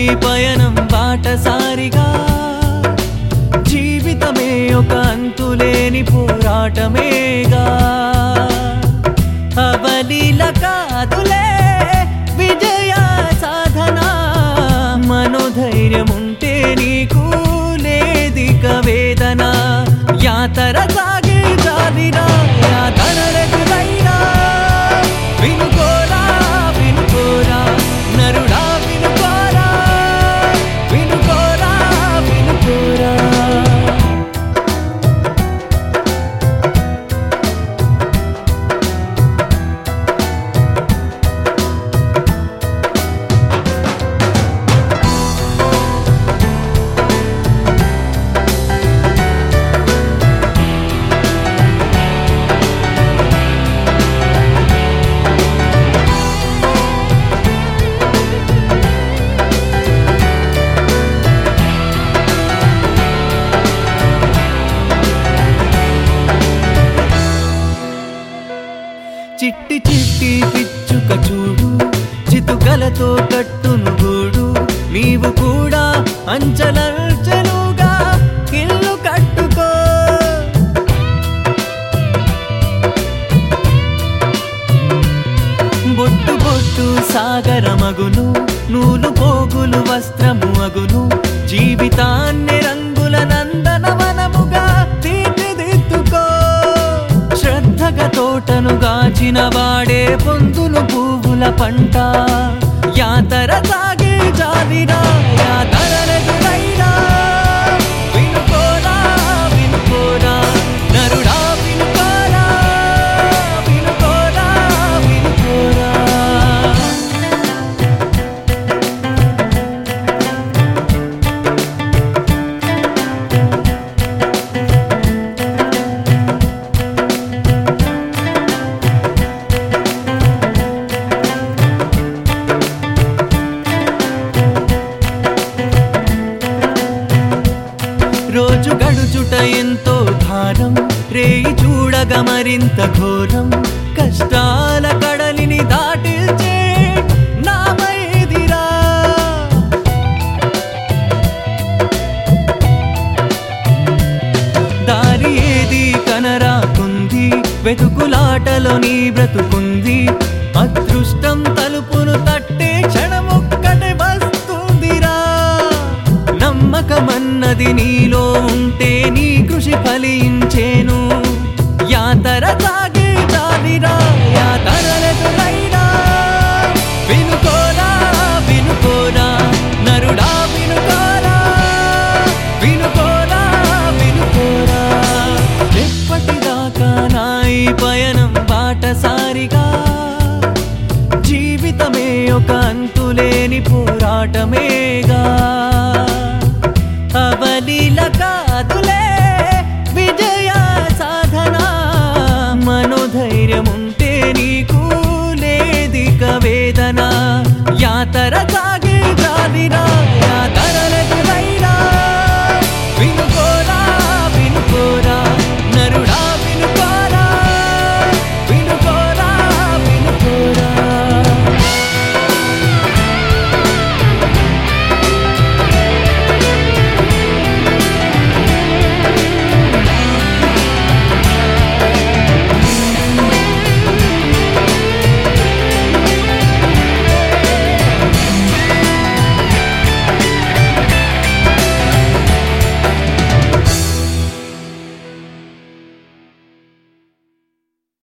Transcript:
పయనం బాటసారిగా జీవితమే ఒక అంతులేని పోరాటమేగా అవలీల కాదులే విజయ సాధన మనోధైర్యం ఉంటే నీకు లేదిక వేదన యాతర సాగే జాలినా యాతనరెదురైనా వినుకోరా వినుకోరా నరుడా వినుకోరా వినుకోరా వినుకోరా చిట్టి చిట్టి పిచ్చుక చూడు చితుకలతో కట్టును గూడు నీవు కూడా అంచలంచెలుగా ఇల్లు కట్టుకో బొట్టు బొట్టు సాగరమగును నూలు పోగులు వస్త్రము అగును జీవితాన్ని రంగుల నందనవనముగా తీర్చిదిద్దుకో శ్రద్ధగా తోటను గాచిన వాడే పొందును పువ్వుల పంట యాతర సాగే జాలిరా యాతరలెదురైనా వినుకోరా వినుకోరా నరుడా వినుకోరా వినుకోరా వినుకోరా రోజు గడుచుట ఎంతో భారం రేయి చూడగా మరింత ఘోరం కష్టాల కడలిని దాటిల్చే నామైదిరా దారి ఏది కనరాకుంది వెతుకులాటలో నీ బ్రతుకుంది అదృష్టం తలుపును తట్టే క్షణమొక్కటే వస్తుందిరా నమ్మకమన్నది నీలో ఉంటే నీ కృషి ఫలించేను యాతర సాగే జాలిరా యాతరలెదురైనా వినుకోరా వినుకోరా నరుడా వినుకోరా వినుకోరా వినుకోరా ఎప్పటిదాకా నా ఈ పయనం బాటసారిగా జీవితమే ఒక అంతులేని పోరాటమేగా అవలీల కాదులే విజయ సాధన మనోధైర్యం ఉంటే నీకు లేదిక వేదన యాతర సాగే